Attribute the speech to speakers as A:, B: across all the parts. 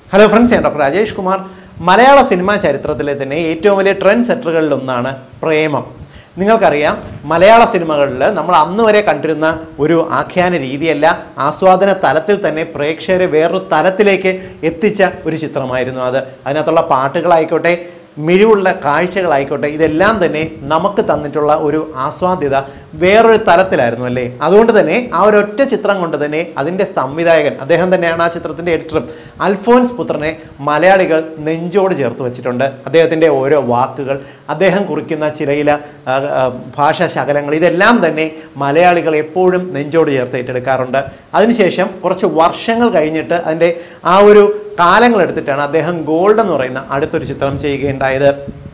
A: hello friends ഞാൻ doctor Rajesh Kumar മലയാള cinema ചരിത്രത്തിലെ തന്നെ ഏറ്റവും വലിയ ട്രെൻഡ് സെറ്ററുകളിലൊന്നാണ് പ്രേമം നിങ്ങൾക്കറിയാം മലയാള സിനിമകളിൽ നമ്മൾ അന്ന് വരെ കണ്ടിരുന്ന ഒരു ആഖ്യാന രീതിയല്ല ആസ്വാദന തലത്തിൽ തന്നെ പ്രേക്ഷകരെ വേറൊരു തലത്തിലേക്ക് എത്തിച്ച ഒരു ചിത്രമായിരുന്നു അത് അതിനകത്തുള്ള പാട്ടുകളായിക്കോട്ടെ മിഴിവുള്ള കാഴ്ചകളായിക്കോട്ടെ ഇതെല്ലാം തന്നെ നമുക്ക് തന്നിട്ടുള്ള ഒരു ആസ്വാദ്യത വേറൊരു തലത്തിലായിരുന്നു അല്ലേ അതുകൊണ്ട് തന്നെ ആ ഒരൊറ്റ ചിത്രം കൊണ്ട് തന്നെ അതിൻ്റെ സംവിധായകൻ അദ്ദേഹം തന്നെയാണ് ആ ചിത്രത്തിൻ്റെ എഡിറ്ററും അൽഫോൻസ് പുത്രനെ മലയാളികൾ നെഞ്ചോട് ചേർത്ത് വെച്ചിട്ടുണ്ട് അദ്ദേഹത്തിൻ്റെ ഓരോ വാക്കുകൾ അദ്ദേഹം കുറിക്കുന്ന ചില ചില ആ, ആ, ഭാഷാ ശകലങ്ങൾ ഇതെല്ലാം തന്നെ മലയാളികൾ എപ്പോഴും നെഞ്ചോട് ചേർത്ത് ഏറ്റെടുക്കാറുണ്ട് അതിനുശേഷം കുറച്ച് വർഷങ്ങൾ കഴിഞ്ഞിട്ട് അതിൻ്റെ ആ ഒരു കാലങ്ങൾ എടുത്തിട്ടാണ് അദ്ദേഹം ഗോൾഡ് എന്ന് പറയുന്ന അടുത്തൊരു ചിത്രം ചെയ്യുകയുണ്ടായത്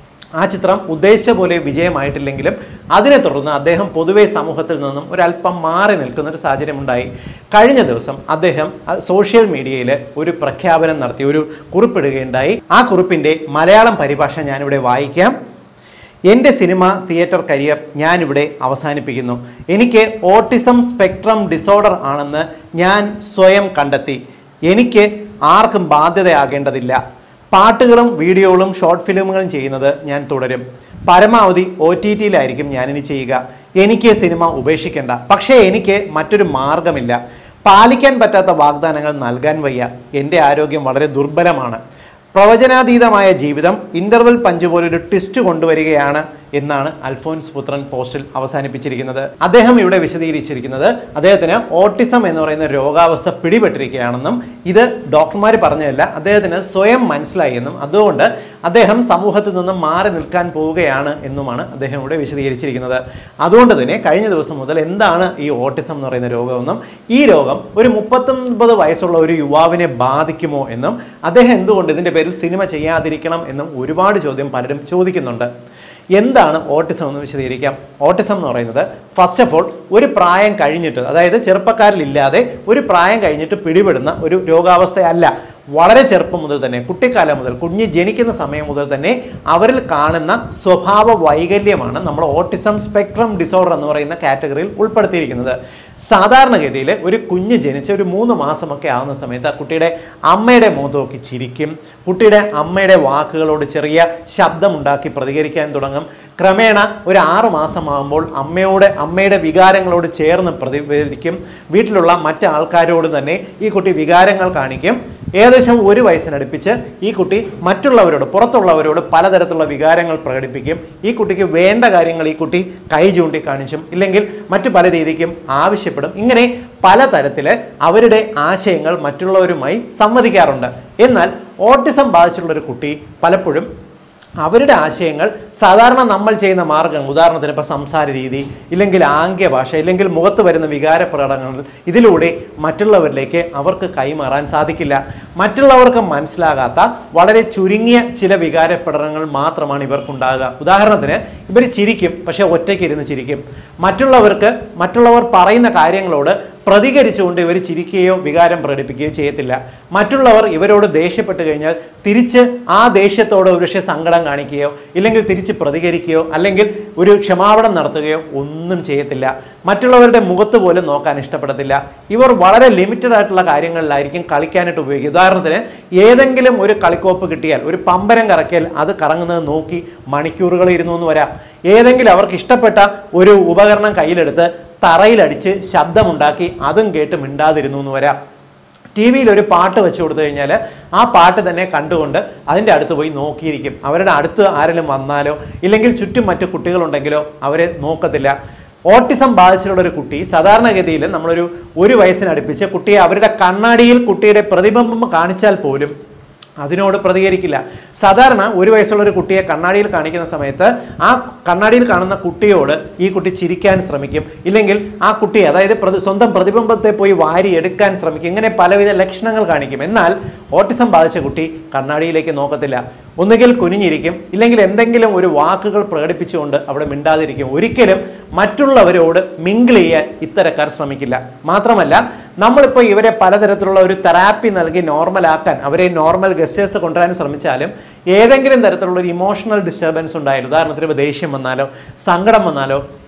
A: ആ ചിത്രം ഉദ്ദേശിച്ച പോലെ വിജയമായിട്ടില്ലെങ്കിലും അതിനെ തുടർന്ന് അദ്ദേഹം പൊതുവെ സമൂഹത്തിൽ നിന്നും ഒരല്പം മാറി നിൽക്കുന്ന ഒരു സാഹചര്യം ഉണ്ടായി കഴിഞ്ഞ ദിവസം അദ്ദേഹം അഹ് സോഷ്യൽ മീഡിയയിൽ ഒരു പ്രഖ്യാപനം നടത്തി ഒരു കുറിപ്പിടുകയുണ്ടായി ആ കുറിപ്പിൻ്റെ മലയാളം പരിഭാഷ ഞാനിവിടെ വായിക്കാം എൻ്റെ സിനിമ തിയേറ്റർ കരിയർ ഞാനിവിടെ അവസാനിപ്പിക്കുന്നു എനിക്ക് ഓട്ടിസം സ്പെക്ട്രം ഡിസോർഡർ ആണെന്ന് ഞാൻ സ്വയം കണ്ടെത്തി എനിക്ക് ആർക്കും ബാധ്യതയാകേണ്ടതില്ല പാട്ടുകളും വീഡിയോകളും ഷോർട്ട് ഫിലിമുകളും ചെയ്യുന്നത് ഞാൻ തുടരും പരമാവധി ഒ ടി ടിയിലായിരിക്കും ഞാനിനി ചെയ്യുക എനിക്ക് സിനിമ ഉപേക്ഷിക്കേണ്ട പക്ഷേ എനിക്ക് മറ്റൊരു മാർഗമില്ല പാലിക്കാൻ പറ്റാത്ത വാഗ്ദാനങ്ങൾ നൽകാൻ വയ്യ എൻ്റെ ആരോഗ്യം വളരെ ദുർബലമാണ് പ്രവചനാതീതമായ ജീവിതം ഇന്റർവെൽ പഞ്ച് പോലൊരു ട്വിസ്റ്റ് കൊണ്ടുവരികയാണ് എന്നാണ് അൽഫോൻസ് പുത്രൻ പോസ്റ്റിൽ അവസാനിപ്പിച്ചിരിക്കുന്നത് അദ്ദേഹം ഇവിടെ വിശദീകരിച്ചിരിക്കുന്നത് അദ്ദേഹത്തിന് ഓട്ടിസം എന്ന് പറയുന്ന രോഗാവസ്ഥ പിടിപെട്ടിരിക്കുകയാണെന്നും ഇത് ഡോക്ടർമാർ പറഞ്ഞതല്ല അദ്ദേഹത്തിന് സ്വയം മനസ്സിലായി എന്നും അതുകൊണ്ട് അദ്ദേഹം സമൂഹത്തിൽ നിന്നും മാറി നിൽക്കാൻ പോവുകയാണ് എന്നുമാണ് അദ്ദേഹം ഇവിടെ വിശദീകരിച്ചിരിക്കുന്നത് അതുകൊണ്ട് തന്നെ കഴിഞ്ഞ ദിവസം മുതൽ എന്താണ് ഈ ഓട്ടിസം എന്ന് പറയുന്ന രോഗമെന്നും ഈ രോഗം ഒരു മുപ്പത്തൊൻപത് വയസ്സുള്ള ഒരു യുവാവിനെ ബാധിക്കുമോ എന്നും അദ്ദേഹം എന്തുകൊണ്ട് ഇതിൻ്റെ പേരിൽ സിനിമ ചെയ്യാതിരിക്കണം എന്നും ഒരുപാട് ചോദ്യം പലരും ചോദിക്കുന്നുണ്ട് എന്താണ് ഓട്ടിസം എന്ന് വിശദീകരിക്കാം ഓട്ടിസം എന്ന് പറയുന്നത് ഫസ്റ്റ് ഓഫ് ഓൾ ഒരു പ്രായം കഴിഞ്ഞിട്ട് അതായത് ചെറുപ്പക്കാരിലില്ലാതെ ഒരു പ്രായം കഴിഞ്ഞിട്ട് പിടിപെടുന്ന ഒരു രോഗാവസ്ഥയല്ല വളരെ ചെറുപ്പം മുതൽ തന്നെ കുട്ടിക്കാലം മുതൽ കുഞ്ഞ് ജനിക്കുന്ന സമയം മുതൽ തന്നെ അവരിൽ കാണുന്ന സ്വഭാവ വൈകല്യമാണ് നമ്മൾ ഓട്ടിസം സ്പെക്ട്രം ഡിസോർഡർ എന്ന് പറയുന്ന കാറ്റഗറിയിൽ ഉൾപ്പെടുത്തിയിരിക്കുന്നത് സാധാരണഗതിയിൽ ഒരു കുഞ്ഞ് ജനിച്ച് ഒരു മൂന്ന് മാസമൊക്കെ ആവുന്ന സമയത്ത് ആ കുട്ടിയുടെ അമ്മയുടെ മുഖത്ത് നോക്കി ചിരിക്കും കുട്ടിയുടെ അമ്മയുടെ വാക്കുകളോട് ചെറിയ ശബ്ദമുണ്ടാക്കി പ്രതികരിക്കാൻ തുടങ്ങും ക്രമേണ ഒരു ആറ് മാസമാകുമ്പോൾ അമ്മയോട് അമ്മയുടെ വികാരങ്ങളോട് ചേർന്ന് പ്രതികരിക്കും വീട്ടിലുള്ള മറ്റ് ആൾക്കാരോട് തന്നെ ഈ കുട്ടി വികാരങ്ങൾ കാണിക്കും ഏകദേശം ഒരു വയസ്സിനടുപ്പിച്ച് ഈ കുട്ടി മറ്റുള്ളവരോട് പുറത്തുള്ളവരോട് പലതരത്തിലുള്ള വികാരങ്ങൾ പ്രകടിപ്പിക്കും ഈ കുട്ടിക്ക് വേണ്ട കാര്യങ്ങൾ ഈ കുട്ടി കൈ ചൂണ്ടിക്കാണിച്ചും ഇല്ലെങ്കിൽ മറ്റു പല രീതിക്കും ആവശ്യപ്പെടും ഇങ്ങനെ പലതരത്തിൽ അവരുടെ ആശയങ്ങൾ മറ്റുള്ളവരുമായി സംവദിക്കാറുണ്ട് എന്നാൽ ഓട്ടിസം ബാധിച്ചിട്ടുള്ള ഒരു കുട്ടി പലപ്പോഴും അവരുടെ ആശയങ്ങൾ സാധാരണ നമ്മൾ ചെയ്യുന്ന മാർഗം ഉദാഹരണത്തിന് ഇപ്പോൾ സംസാര രീതി ഇല്ലെങ്കിൽ ആംഗ്യ ഭാഷ ഇല്ലെങ്കിൽ മുഖത്ത് വരുന്ന വികാര പ്രകടനങ്ങൾ ഇതിലൂടെ മറ്റുള്ളവരിലേക്ക് അവർക്ക് കൈമാറാൻ സാധിക്കില്ല മറ്റുള്ളവർക്ക് മനസ്സിലാകാത്ത വളരെ ചുരുങ്ങിയ ചില വികാര പ്രകടനങ്ങൾ മാത്രമാണ് ഇവർക്കുണ്ടാകുക ഉദാഹരണത്തിന് ഇവർ ചിരിക്കും പക്ഷേ ഒറ്റയ്ക്ക് ഇരുന്ന് ചിരിക്കും മറ്റുള്ളവർക്ക് മറ്റുള്ളവർ പറയുന്ന കാര്യങ്ങളോട് പ്രതികരിച്ചുകൊണ്ട് ഇവർ ചിരിക്കുകയോ വികാരം പ്രകടിപ്പിക്കുകയോ ചെയ്യത്തില്ല മറ്റുള്ളവർ ഇവരോട് ദേഷ്യപ്പെട്ട് കഴിഞ്ഞാൽ തിരിച്ച് ആ ദേഷ്യത്തോട് ഒരുപക്ഷെ സങ്കടം കാണിക്കുകയോ ഇല്ലെങ്കിൽ തിരിച്ച് പ്രതികരിക്കുകയോ അല്ലെങ്കിൽ ഒരു ക്ഷമാപണം നടത്തുകയോ ഒന്നും ചെയ്യത്തില്ല മറ്റുള്ളവരുടെ മുഖത്ത് പോലും നോക്കാൻ ഇഷ്ടപ്പെടത്തില്ല ഇവർ വളരെ ലിമിറ്റഡ് ആയിട്ടുള്ള കാര്യങ്ങളിലായിരിക്കും കളിക്കാനായിട്ട് ഉപയോഗിക്കുക ഉദാഹരണത്തിന് ഏതെങ്കിലും ഒരു കളിക്കോപ്പ് കിട്ടിയാൽ ഒരു പമ്പരം കറക്കിയാൽ അത് കറങ്ങുന്നത് നോക്കി മണിക്കൂറുകൾ ഇരുന്നു എന്ന് വരാം ഏതെങ്കിലും അവർക്ക് ഇഷ്ടപ്പെട്ട ഒരു ഉപകരണം കയ്യിലെടുത്ത് തറയിലടിച്ച് ശബ്ദമുണ്ടാക്കി അതും കേട്ട് മിണ്ടാതിരുന്നു എന്ന് വരാം ടി വിയിൽ ഒരു പാട്ട് വെച്ച് കൊടുത്തു കഴിഞ്ഞാൽ ആ പാട്ട് തന്നെ കണ്ടുകൊണ്ട് അതിൻ്റെ അടുത്ത് പോയി നോക്കിയിരിക്കും അവരുടെ അടുത്ത് ആരെങ്കിലും വന്നാലോ ഇല്ലെങ്കിൽ ചുറ്റും മറ്റു കുട്ടികളുണ്ടെങ്കിലോ അവരെ നോക്കത്തില്ല ഓട്ടിസം ബാധിച്ചിട്ടുള്ള ഒരു കുട്ടി സാധാരണഗതിയിൽ നമ്മളൊരു ഒരു വയസ്സിനടുപ്പിച്ച് കുട്ടിയെ അവരുടെ കണ്ണാടിയിൽ കുട്ടിയുടെ പ്രതിബിംബം കാണിച്ചാൽ പോലും അതിനോട് പ്രതികരിക്കില്ല സാധാരണ ഒരു വയസ്സുള്ള ഒരു കുട്ടിയെ കണ്ണാടിയിൽ കാണിക്കുന്ന സമയത്ത് ആ കണ്ണാടിയിൽ കാണുന്ന കുട്ടിയോട് ഈ കുട്ടി ചിരിക്കാൻ ശ്രമിക്കും ഇല്ലെങ്കിൽ ആ കുട്ടിയെ അതായത് പ്രതി സ്വന്തം പ്രതിബിംബത്തെ പോയി വാരി എടുക്കാൻ ശ്രമിക്കും ഇങ്ങനെ പലവിധ ലക്ഷണങ്ങൾ കാണിക്കും എന്നാൽ ഓട്ടിസം ബാധിച്ച കുട്ടി കണ്ണാടിയിലേക്ക് നോക്കത്തില്ല ഒന്നുകിൽ കുനിഞ്ഞിരിക്കും ഇല്ലെങ്കിൽ എന്തെങ്കിലും ഒരു വാക്കുകൾ പ്രകടിപ്പിച്ചുകൊണ്ട് അവിടെ മിണ്ടാതിരിക്കും ഒരിക്കലും മറ്റുള്ളവരോട് മിങ്കിൾ ചെയ്യാൻ ഇത്തരക്കാർ ശ്രമിക്കില്ല മാത്രമല്ല നമ്മളിപ്പോൾ ഇവരെ പലതരത്തിലുള്ള ഒരു തെറാപ്പി നൽകി നോർമലാക്കാൻ അവരെ നോർമൽ ഗസ്റ്റേഴ്സ് കൊണ്ടുവരാൻ ശ്രമിച്ചാലും ഏതെങ്കിലും തരത്തിലുള്ള ഒരു ഇമോഷണൽ ഡിസ്റ്റർബൻസ് ഉണ്ടായാലും ഉദാഹരണത്തിന് ഇപ്പോൾ ദേഷ്യം വന്നാലോ സങ്കടം വന്നാലോ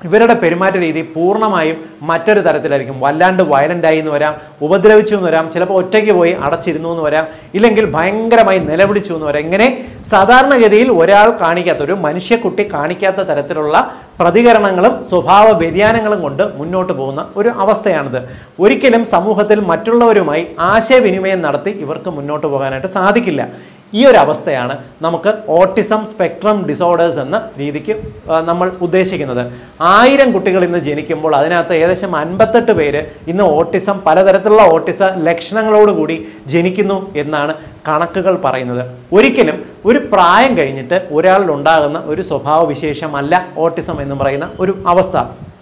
A: ഇവരുടെ പെരുമാറ്റ രീതി പൂർണ്ണമായും മറ്റൊരു തരത്തിലായിരിക്കും വല്ലാണ്ട് വയലൻ്റ് ആയി എന്ന് വരാം ഉപദ്രവിച്ചു എന്ന് വരാം ചിലപ്പോൾ ഒറ്റയ്ക്ക് പോയി അടച്ചിരുന്നു എന്ന് വരാം ഇല്ലെങ്കിൽ ഭയങ്കരമായി നിലവിളിച്ചു എന്ന് വരാം ഇങ്ങനെ സാധാരണഗതിയിൽ ഒരാൾ കാണിക്കാത്ത ഒരു മനുഷ്യക്കുട്ടി കാണിക്കാത്ത തരത്തിലുള്ള പ്രതികരണങ്ങളും സ്വഭാവ വ്യതിയാനങ്ങളും കൊണ്ട് മുന്നോട്ട് പോകുന്ന ഒരു അവസ്ഥയാണിത് ഒരിക്കലും സമൂഹത്തിൽ മറ്റുള്ളവരുമായി ആശയവിനിമയം നടത്തി ഇവർക്ക് മുന്നോട്ട് പോകാനായിട്ട് സാധിക്കില്ല ഈ ഒരു അവസ്ഥയാണ് നമുക്ക് ഓട്ടിസം സ്പെക്ട്രം ഡിസോർഡേഴ്സ് എന്ന രീതിക്ക് ആ, നമ്മൾ ഉദ്ദേശിക്കുന്നത് ആയിരം കുട്ടികൾ ഇന്ന് ജനിക്കുമ്പോൾ അതിനകത്ത് ഏകദേശം അൻപത്തെട്ട് പേര് ഇന്ന് ഓട്ടിസം പലതരത്തിലുള്ള ഓട്ടിസ ലക്ഷണങ്ങളോടുകൂടി ജനിക്കുന്നു എന്നാണ് കണക്കുകൾ പറയുന്നത് ഒരിക്കലും ഒരു പ്രായം കഴിഞ്ഞിട്ട് ഒരാളിൽ ഉണ്ടാകുന്ന ഒരു സ്വഭാവ വിശേഷമല്ല ഓട്ടിസം എന്ന് പറയുന്ന ഒരു അവസ്ഥ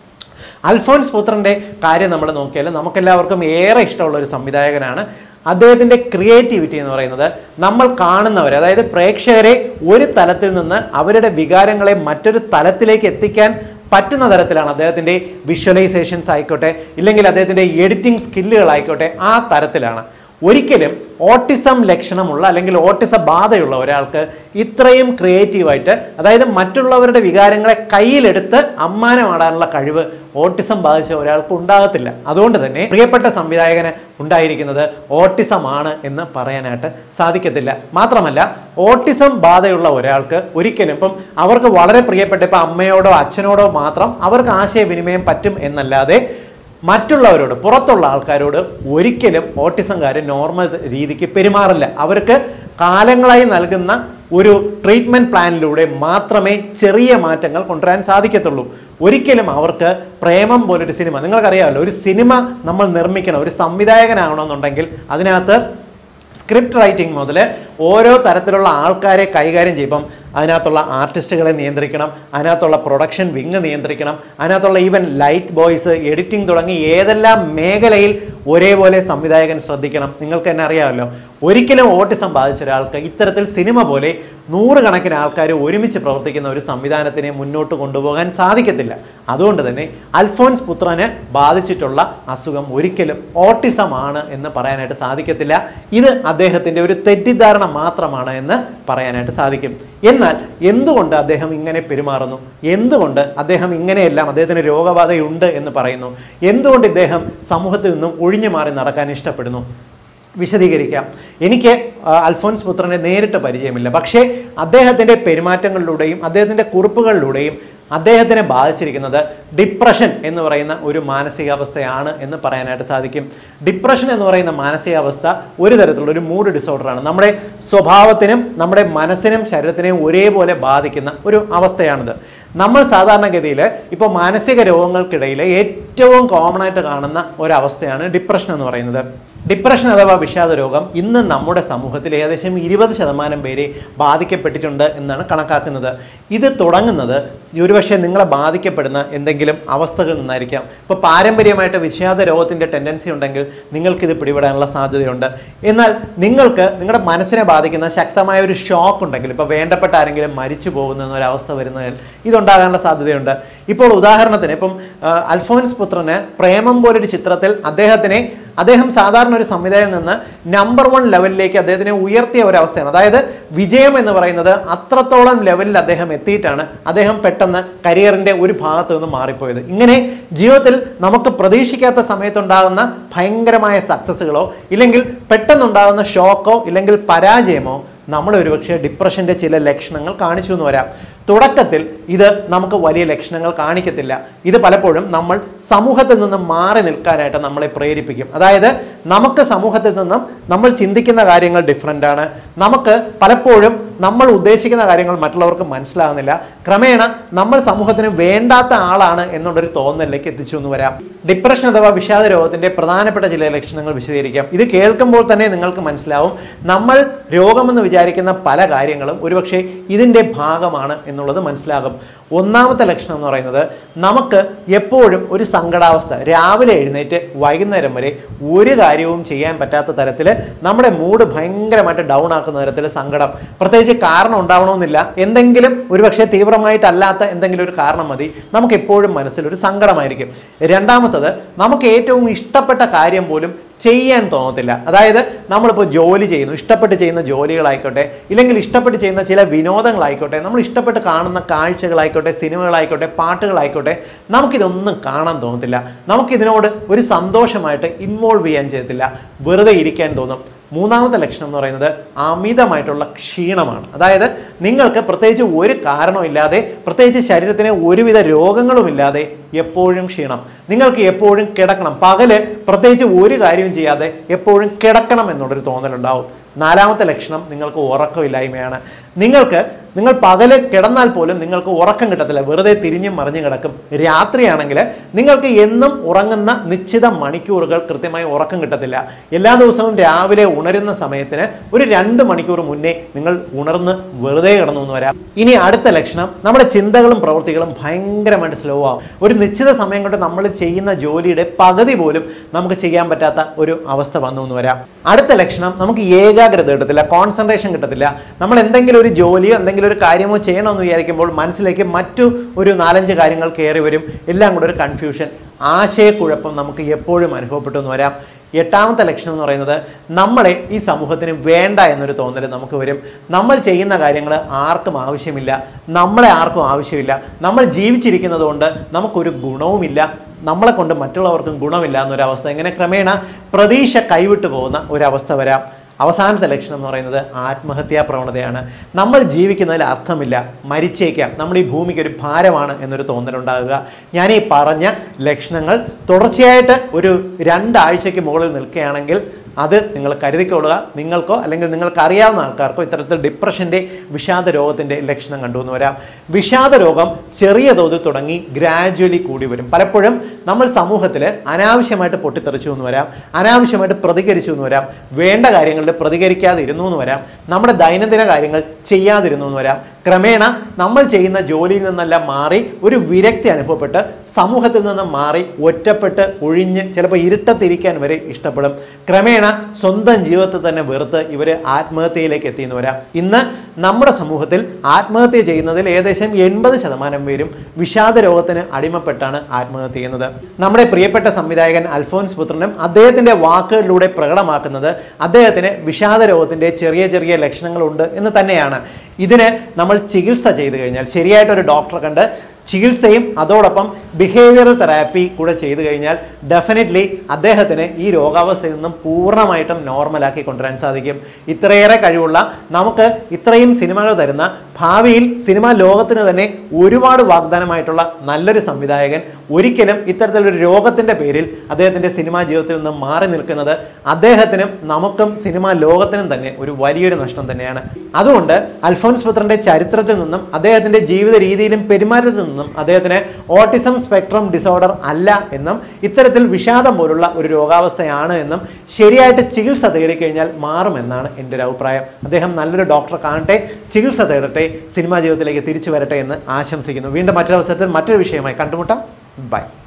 A: അൽഫോൻസ് പുത്രൻ്റെ കാര്യം നമ്മൾ നോക്കിയാൽ നമുക്കെല്ലാവർക്കും ഏറെ ഇഷ്ടമുള്ള ഒരു സംവിധായകനാണ് അദ്ദേഹത്തിൻ്റെ ക്രിയേറ്റിവിറ്റി എന്ന് പറയുന്നത് നമ്മൾ കാണുന്നവരെ അതായത് പ്രേക്ഷകരെ ഒരു തലത്തിൽ നിന്ന് അവരുടെ വികാരങ്ങളെ മറ്റൊരു തലത്തിലേക്ക് എത്തിക്കാൻ പറ്റുന്ന തരത്തിലാണ് അദ്ദേഹത്തിൻ്റെ വിഷ്വലൈസേഷൻസ് ആയിക്കോട്ടെ ഇല്ലെങ്കിൽ അദ്ദേഹത്തിൻ്റെ എഡിറ്റിംഗ് സ്കില്ലുകളായിക്കോട്ടെ ആ തരത്തിലാണ് ഒരിക്കലും ഓട്ടിസം ലക്ഷണമുള്ള അല്ലെങ്കിൽ ഓട്ടിസ ബാധയുള്ള ഒരാൾക്ക് ഇത്രയും ക്രിയേറ്റീവായിട്ട് അതായത് മറ്റുള്ളവരുടെ വികാരങ്ങളെ കയ്യിലെടുത്ത് അമ്മാനമാടാനുള്ള കഴിവ് ഓട്ടിസം ബാധിച്ച ഒരാൾക്ക് ഉണ്ടാകത്തില്ല അതുകൊണ്ട് തന്നെ പ്രിയപ്പെട്ട സംവിധായകന് ഉണ്ടായിരിക്കുന്നത് ഓട്ടിസം ആണ് എന്ന് പറയാനായിട്ട് സാധിക്കത്തില്ല മാത്രമല്ല ഓട്ടിസം ബാധയുള്ള ഒരാൾക്ക് ഒരിക്കലും ഇപ്പം അവർക്ക് വളരെ പ്രിയപ്പെട്ട ഇപ്പം അമ്മയോടോ അച്ഛനോടോ മാത്രം അവർക്ക് ആശയവിനിമയം പറ്റും എന്നല്ലാതെ മറ്റുള്ളവരോട് പുറത്തുള്ള ആൾക്കാരോട് ഒരിക്കലും ഓട്ടിസംകാർ നോർമൽ രീതിക്ക് പെരുമാറില്ല അവർക്ക് കാലങ്ങളായി നൽകുന്ന ഒരു ട്രീറ്റ്മെൻറ്റ് പ്ലാനിലൂടെ മാത്രമേ ചെറിയ മാറ്റങ്ങൾ കൊണ്ടുവരാൻ സാധിക്കത്തുള്ളൂ ഒരിക്കലും അവർക്ക് പ്രേമം പോലൊരു സിനിമ നിങ്ങൾക്കറിയാമല്ലോ ഒരു സിനിമ നമ്മൾ നിർമ്മിക്കണം ഒരു സംവിധായകനാകണമെന്നുണ്ടെങ്കിൽ അതിനകത്ത് സ്ക്രിപ്റ്റ് റൈറ്റിംഗ് മുതൽ ഓരോ തരത്തിലുള്ള ആൾക്കാരെ കൈകാര്യം ചെയ്യും അതിനകത്തുള്ള ആർട്ടിസ്റ്റുകളെ നിയന്ത്രിക്കണം അതിനകത്തുള്ള പ്രൊഡക്ഷൻ വിങ് നിയന്ത്രിക്കണം അതിനകത്തുള്ള ഈവൻ ലൈറ്റ് ബോയ്സ് എഡിറ്റിംഗ് തുടങ്ങി ഏതെല്ലാം മേഖലയിൽ ഒരേപോലെ സംവിധായകൻ ശ്രദ്ധിക്കണം നിങ്ങൾക്ക് തന്നെ അറിയാമല്ലോ ഒരിക്കലും ഓട്ടിസം ബാധിച്ച ഒരാൾക്ക് ഇത്തരത്തിൽ സിനിമ പോലെ നൂറുകണക്കിന് ആൾക്കാർ ഒരുമിച്ച് പ്രവർത്തിക്കുന്ന ഒരു സംവിധാനത്തിനെ മുന്നോട്ട് കൊണ്ടുപോകാൻ സാധിക്കത്തില്ല അതുകൊണ്ട് തന്നെ അൽഫോൻസ് പുത്രന് ബാധിച്ചിട്ടുള്ള അസുഖം ഒരിക്കലും ഓട്ടിസം ആണ് എന്ന് പറയാനായിട്ട് സാധിക്കത്തില്ല ഇത് അദ്ദേഹത്തിൻ്റെ ഒരു തെറ്റിദ്ധാരണ മാത്രമാണ് എന്ന് പറയാനായിട്ട് സാധിക്കും എന്നാൽ എന്തുകൊണ്ട് അദ്ദേഹം ഇങ്ങനെ പെരുമാറുന്നു എന്തുകൊണ്ട് അദ്ദേഹം ഇങ്ങനെയെല്ലാം അദ്ദേഹത്തിന് രോഗബാധയുണ്ട് എന്ന് പറയുന്നു എന്തുകൊണ്ട് ഇദ്ദേഹം സമൂഹത്തിൽ നിന്നും ഒഴിഞ്ഞു മാറി നടക്കാൻ ഇഷ്ടപ്പെടുന്നു വിശദീകരിക്കാം എനിക്ക് ആ, അൽഫോൻസ് പുത്രനെ നേരിട്ട് പരിചയമില്ല പക്ഷേ അദ്ദേഹത്തിൻ്റെ പെരുമാറ്റങ്ങളിലൂടെയും അദ്ദേഹത്തിൻ്റെ കുറിപ്പുകളിലൂടെയും അദ്ദേഹത്തിനെ ബാധിച്ചിരിക്കുന്നത് ഡിപ്രഷൻ എന്ന് പറയുന്ന ഒരു മാനസികാവസ്ഥയാണ് എന്ന് പറയാനായിട്ട് സാധിക്കും ഡിപ്രഷൻ എന്ന് പറയുന്ന മാനസികാവസ്ഥ ഒരു തരത്തിലുള്ള ഒരു മൂഡ് ഡിസോർഡറാണ് നമ്മുടെ സ്വഭാവത്തിനും നമ്മുടെ മനസ്സിനും ശരീരത്തിനെയും ഒരേപോലെ ബാധിക്കുന്ന ഒരു അവസ്ഥയാണിത് നമ്മൾ സാധാരണഗതിയിൽ ഇപ്പോൾ മാനസിക രോഗങ്ങൾക്കിടയിൽ ഏറ്റവും കോമൺ ആയിട്ട് കാണുന്ന ഒരവസ്ഥയാണ് ഡിപ്രഷൻ എന്ന് പറയുന്നത് ഡിപ്രഷൻ അഥവാ വിഷാദ രോഗം ഇന്ന് നമ്മുടെ സമൂഹത്തിൽ ഏകദേശം ഇരുപത് ശതമാനം പേരെ ബാധിക്കപ്പെട്ടിട്ടുണ്ട് എന്നാണ് കണക്കാക്കുന്നത് ഇത് തുടങ്ങുന്നത് ഒരുപക്ഷെ നിങ്ങളെ ബാധിക്കപ്പെടുന്ന എന്തെങ്കിലും അവസ്ഥകളിൽ നിന്നായിരിക്കാം ഇപ്പോൾ പാരമ്പര്യമായിട്ട് വിഷാദ രോഗത്തിൻ്റെ ടെൻഡൻസി ഉണ്ടെങ്കിൽ നിങ്ങൾക്കിത് പിടിപെടാനുള്ള സാധ്യതയുണ്ട് എന്നാൽ നിങ്ങൾക്ക് നിങ്ങളുടെ മനസ്സിനെ ബാധിക്കുന്ന ശക്തമായ ഒരു ഷോക്ക് ഉണ്ടെങ്കിൽ ഇപ്പോൾ വേണ്ടപ്പെട്ട ആരെങ്കിലും മരിച്ചു പോകുന്ന ഒരവസ്ഥ വരുന്നതിൽ ഇതുണ്ടാകാനുള്ള സാധ്യതയുണ്ട് ഇപ്പോൾ ഉദാഹരണത്തിന് ഇപ്പം ആ, അൽഫോൻസ് പുത്രന് പ്രേമം പോലൊരു ചിത്രത്തിൽ അദ്ദേഹത്തിനെ അദ്ദേഹം സാധാരണ ഒരു സംവിധായകൻ നിന്ന് നമ്പർ വൺ ലെവലിലേക്ക് അദ്ദേഹത്തിനെ ഉയർത്തിയ ഒരു അവസ്ഥയാണ് അതായത് വിജയം എന്ന് പറയുന്നത് അത്രത്തോളം ലെവലിൽ അദ്ദേഹം എത്തിയിട്ടാണ് അദ്ദേഹം പെട്ടെന്ന് കരിയറിന്റെ ഒരു ഭാഗത്ത് നിന്ന് മാറിപ്പോയത് ഇങ്ങനെ ജീവിതത്തിൽ നമുക്ക് പ്രതീക്ഷിക്കാത്ത സമയത്തുണ്ടാകുന്ന ഭയങ്കരമായ സക്സസ്സുകളോ ഇല്ലെങ്കിൽ പെട്ടെന്നുണ്ടാകുന്ന ഷോക്കോ ഇല്ലെങ്കിൽ പരാജയമോ നമ്മളെ ഒരുപക്ഷെ ഡിപ്രഷന്റെ ചില ലക്ഷണങ്ങൾ കാണിച്ചു എന്ന് വരാം തുടക്കത്തിൽ ഇത് നമുക്ക് വലിയ ലക്ഷണങ്ങൾ കാണിക്കത്തില്ല ഇത് പലപ്പോഴും നമ്മൾ സമൂഹത്തിൽ നിന്നും മാറി നിൽക്കാനായിട്ട് നമ്മളെ പ്രേരിപ്പിക്കും അതായത് നമുക്ക് സമൂഹത്തിൽ നിന്നും നമ്മൾ ചിന്തിക്കുന്ന കാര്യങ്ങൾ ഡിഫറെൻ്റ് ആണ് നമുക്ക് പലപ്പോഴും നമ്മൾ ഉദ്ദേശിക്കുന്ന കാര്യങ്ങൾ മറ്റുള്ളവർക്ക് മനസ്സിലാകുന്നില്ല ക്രമേണ നമ്മൾ സമൂഹത്തിന് വേണ്ടാത്ത ആളാണ് എന്നുള്ളൊരു തോന്നലിലേക്ക് എത്തിച്ചു എന്ന് വരാം ഡിപ്രഷൻ അഥവാ വിഷാദ രോഗത്തിന്റെ പ്രധാനപ്പെട്ട ചില ലക്ഷണങ്ങൾ വിശദീകരിക്കാം ഇത് കേൾക്കുമ്പോൾ തന്നെ നിങ്ങൾക്ക് മനസ്സിലാവും നമ്മൾ രോഗമെന്ന് വിചാരിക്കുന്ന പല കാര്യങ്ങളും ഒരുപക്ഷെ ഇതിൻ്റെ ഭാഗമാണ് എന്നുള്ളത് മനസ്സിലാകും ഒന്നാമത്തെ ലക്ഷണം എന്ന് പറയുന്നത് നമുക്ക് എപ്പോഴും ഒരു സങ്കടാവസ്ഥ രാവിലെ എഴുന്നേറ്റ് വൈകുന്നേരം വരെ ഒരു കാര്യവും ചെയ്യാൻ പറ്റാത്ത തരത്തിൽ നമ്മുടെ മൂഡ് ഭയങ്കരമായിട്ട് ഡൗൺ ആക്കുന്ന തരത്തിൽ സങ്കടം പ്രത്യേകിച്ച് കാരണം ഉണ്ടാവണമെന്നില്ല എന്തെങ്കിലും ഒരുപക്ഷെ തീവ്രമായിട്ടല്ലാത്ത എന്തെങ്കിലും ഒരു കാരണം മതി നമുക്ക് എപ്പോഴും മനസ്സിൽ ഒരു സങ്കടമായിരിക്കും രണ്ടാമത്തത് നമുക്ക് ഏറ്റവും ഇഷ്ടപ്പെട്ട കാര്യം പോലും ചെയ്യാൻ തോന്നത്തില്ല അതായത് നമ്മളിപ്പോൾ ജോലി ചെയ്യുന്നു ഇഷ്ടപ്പെട്ട് ചെയ്യുന്ന ജോലികളായിക്കോട്ടെ ഇല്ലെങ്കിൽ ഇഷ്ടപ്പെട്ട് ചെയ്യുന്ന ചില വിനോദങ്ങളായിക്കോട്ടെ നമ്മൾ ഇഷ്ടപ്പെട്ട് കാണുന്ന കാഴ്ചകളായിക്കോട്ടെ സിനിമകളായിക്കോട്ടെ പാട്ടുകളായിക്കോട്ടെ നമുക്കിതൊന്നും കാണാൻ തോന്നത്തില്ല നമുക്കിതിനോട് ഒരു സന്തോഷമായിട്ട് ഇൻവോൾവ് ചെയ്യാൻ ചെയ്യത്തില്ല വെറുതെ ഇരിക്കാൻ തോന്നും മൂന്നാമത്തെ ലക്ഷണം എന്ന് പറയുന്നത് അമിതമായിട്ടുള്ള ക്ഷീണമാണ് അതായത് നിങ്ങൾക്ക് പ്രത്യേകിച്ച് ഒരു കാരണമില്ലാതെ പ്രത്യേകിച്ച് ശരീരത്തിന് ഒരുവിധ രോഗങ്ങളുമില്ലാതെ എപ്പോഴും ക്ഷീണം നിങ്ങൾക്ക് എപ്പോഴും കിടക്കണം പകല് പ്രത്യേകിച്ച് ഒരു കാര്യവും ചെയ്യാതെ എപ്പോഴും കിടക്കണം എന്നുള്ളൊരു തോന്നലുണ്ടാവും നാലാമത്തെ ലക്ഷണം നിങ്ങൾക്ക് ഉറക്കമില്ലായ്മയാണ് നിങ്ങൾക്ക് നിങ്ങൾ പകല് കിടന്നാൽ പോലും നിങ്ങൾക്ക് ഉറക്കം കിട്ടത്തില്ല വെറുതെ തിരിഞ്ഞും മറിഞ്ഞും കിടക്കും രാത്രിയാണെങ്കിൽ നിങ്ങൾക്ക് എന്നും ഉറങ്ങുന്ന നിശ്ചിത മണിക്കൂറുകൾ കൃത്യമായി ഉറക്കം കിട്ടത്തില്ല എല്ലാ ദിവസവും രാവിലെ ഉണരുന്ന സമയത്തിന് ഒരു രണ്ട് മണിക്കൂർ മുന്നേ നിങ്ങൾ ഉണർന്ന് വെറുതെ കിടന്നു എന്ന് വരാം ഇനി അടുത്ത ലക്ഷണം നമ്മുടെ ചിന്തകളും പ്രവൃത്തികളും ഭയങ്കരമായിട്ട് സ്ലോ ആവും ഒരു നിശ്ചിത സമയം കൊണ്ട് നമ്മൾ ചെയ്യുന്ന ജോലിയുടെ പകുതി പോലും നമുക്ക് ചെയ്യാൻ പറ്റാത്ത ഒരു അവസ്ഥ വന്നു എന്ന് വരാം അടുത്ത ലക്ഷണം നമുക്ക് ഏകാഗ്രത കിട്ടത്തില്ല കോൺസെൻട്രേഷൻ കിട്ടത്തില്ല നമ്മൾ എന്തെങ്കിലും ഒരു ജോലിയോ എന്തെങ്കിലും ഒരു കാര്യമോ ചെയ്യണമെന്ന് വിചാരിക്കുമ്പോൾ മനസ്സിലേക്ക് മറ്റു ഒരു നാലഞ്ച് കാര്യങ്ങൾ കയറി വരും എല്ലാം കൂടെ ഒരു കൺഫ്യൂഷൻ ആശയക്കുഴപ്പം നമുക്ക് എപ്പോഴും അനുഭവപ്പെട്ടു എന്ന് വരാം എട്ടാമത്തെ ലക്ഷണം എന്ന് പറയുന്നത് നമ്മളെ ഈ സമൂഹത്തിന് വേണ്ട എന്നൊരു തോന്നൽ നമുക്ക് വരും നമ്മൾ ചെയ്യുന്ന കാര്യങ്ങൾ ആർക്കും ആവശ്യമില്ല നമ്മളെ ആർക്കും ആവശ്യമില്ല നമ്മൾ ജീവിച്ചിരിക്കുന്നത് കൊണ്ട് നമുക്കൊരു ഗുണവുമില്ല നമ്മളെ കൊണ്ട് മറ്റുള്ളവർക്കും ഗുണമില്ല എന്നൊരവസ്ഥ ഇങ്ങനെ ക്രമേണ പ്രതീക്ഷ കൈവിട്ടു പോകുന്ന ഒരവസ്ഥ വരാം അവസാനത്തെ ലക്ഷണം എന്ന് പറയുന്നത് ആത്മഹത്യാ പ്രവണതയാണ് നമ്മൾ ജീവിക്കുന്നതിൽ അർത്ഥമില്ല മരിച്ചേക്കാം നമ്മൾ ഈ ഭൂമിക്ക് ഒരു ഭാരമാണ് എന്നൊരു തോന്നലുണ്ടാകുക ഞാൻ ഈ പറഞ്ഞ ലക്ഷണങ്ങൾ തുടർച്ചയായിട്ട് ഒരു രണ്ടാഴ്ചയ്ക്ക് മുകളിൽ നിൽക്കുകയാണെങ്കിൽ അത് നിങ്ങൾ കരുതിക്കൊള്ളുക നിങ്ങൾക്കോ അല്ലെങ്കിൽ നിങ്ങൾക്ക് അറിയാവുന്ന ആൾക്കാർക്കോ ഇത്തരത്തിൽ ഡിപ്രഷൻ്റെ വിഷാദ രോഗത്തിൻ്റെ ലക്ഷണം കണ്ടുവന്ന് വരാം വിഷാദ രോഗം ചെറിയ തോതിൽ തുടങ്ങി ഗ്രാജ്വലി കൂടി വരും പലപ്പോഴും നമ്മൾ സമൂഹത്തിൽ അനാവശ്യമായിട്ട് പൊട്ടിത്തെറിച്ചു എന്ന് വരാം അനാവശ്യമായിട്ട് പ്രതികരിച്ചു എന്ന് വരാം വേണ്ട കാര്യങ്ങളിൽ പ്രതികരിക്കാതെ ഇരുന്നു എന്ന് വരാം നമ്മുടെ ദൈനംദിന കാര്യങ്ങൾ ചെയ്യാതിരുന്നു എന്ന് വരാം ക്രമേണ നമ്മൾ ചെയ്യുന്ന ജോലിയിൽ നിന്നെല്ലാം മാറി ഒരു വിരക്തി അനുഭവപ്പെട്ട് സമൂഹത്തിൽ നിന്ന് മാറി ഒറ്റപ്പെട്ട് ഒഴിഞ്ഞ് ചിലപ്പോൾ ഇരുട്ടത്തിരിക്കാൻ വരെ ഇഷ്ടപ്പെടും ക്രമേണ സ്വന്തം ജീവിതത്തിൽ തന്നെ വെറുത്ത് ഇവർ ആത്മഹത്യയിലേക്ക് എത്തിയെന്ന് വരാം ഇന്ന് നമ്മുടെ സമൂഹത്തിൽ ആത്മഹത്യ ചെയ്യുന്നതിൽ ഏകദേശം എൺപത് ശതമാനം പേരും വിഷാദ രോഗത്തിന് അടിമപ്പെട്ടാണ് ആത്മഹത്യ ചെയ്യുന്നത് നമ്മുടെ പ്രിയപ്പെട്ട സംവിധായകൻ അൽഫോൻസ് പുത്രനും അദ്ദേഹത്തിന്റെ വാക്കുകളിലൂടെ പ്രകടമാക്കുന്നത് അദ്ദേഹത്തിന് വിഷാദ രോഗത്തിന്റെ ചെറിയ ചെറിയ ലക്ഷണങ്ങളുണ്ട് എന്ന് തന്നെയാണ് ഇതിന് നമ്മൾ ചികിത്സ ചെയ്തു കഴിഞ്ഞാൽ ശരിയായിട്ട് ഒരു ഡോക്ടറെ കണ്ട് ചികിത്സയും അതോടൊപ്പം ബിഹേവിയറൽ തെറാപ്പി കൂടെ ചെയ്തു കഴിഞ്ഞാൽ ഡെഫിനറ്റ്ലി അദ്ദേഹത്തിന് ഈ രോഗാവസ്ഥയിൽ നിന്നും പൂർണ്ണമായിട്ടും നോർമലാക്കി കൊണ്ടുവരാൻ സാധിക്കും ഇത്രയേറെ കഴിവുള്ള നമുക്ക് ഇത്രയും സിനിമകൾ തരുന്ന ഭാവിയിൽ സിനിമാ ലോകത്തിന് തന്നെ ഒരുപാട് വാഗ്ദാനമായിട്ടുള്ള നല്ലൊരു സംവിധായകൻ ഒരിക്കലും ഇത്തരത്തിലൊരു രോഗത്തിൻ്റെ പേരിൽ അദ്ദേഹത്തിൻ്റെ സിനിമാ ജീവിതത്തിൽ നിന്ന് മാറി നിൽക്കുന്നത് അദ്ദേഹത്തിനും നമുക്കും സിനിമാ ലോകത്തിനും തന്നെ ഒരു വലിയൊരു നഷ്ടം തന്നെയാണ് അതുകൊണ്ട് അൽഫോൻസ് പുത്രന്റെ ചരിത്രത്തിൽ നിന്നും അദ്ദേഹത്തിന്റെ ജീവിത രീതിയിലും പെരുമാറ്റത്തിൽ നിന്നും അദ്ദേഹത്തിന് ഓട്ടിസം സ്പെക്ട്രം ഡിസോർഡർ അല്ല എന്നും ഇത്തരത്തിൽ വിഷാദം പോലുള്ള ഒരു രോഗാവസ്ഥയാണ് എന്നും ശരിയായിട്ട് ചികിത്സ തേടിക്കഴിഞ്ഞാൽ മാറുമെന്നാണ് എൻ്റെ ഒരു അഭിപ്രായം അദ്ദേഹം നല്ലൊരു ഡോക്ടറെ കാണട്ടെ ചികിത്സ തേടട്ടെ സിനിമാ ജീവിതത്തിലേക്ക് തിരിച്ചു വരട്ടെ എന്ന് ആശംസിക്കുന്നു വീണ്ടും മറ്റൊരു അവസരത്തിൽ മറ്റൊരു വിഷയമായി കണ്ടുമുട്ടാം ബൈ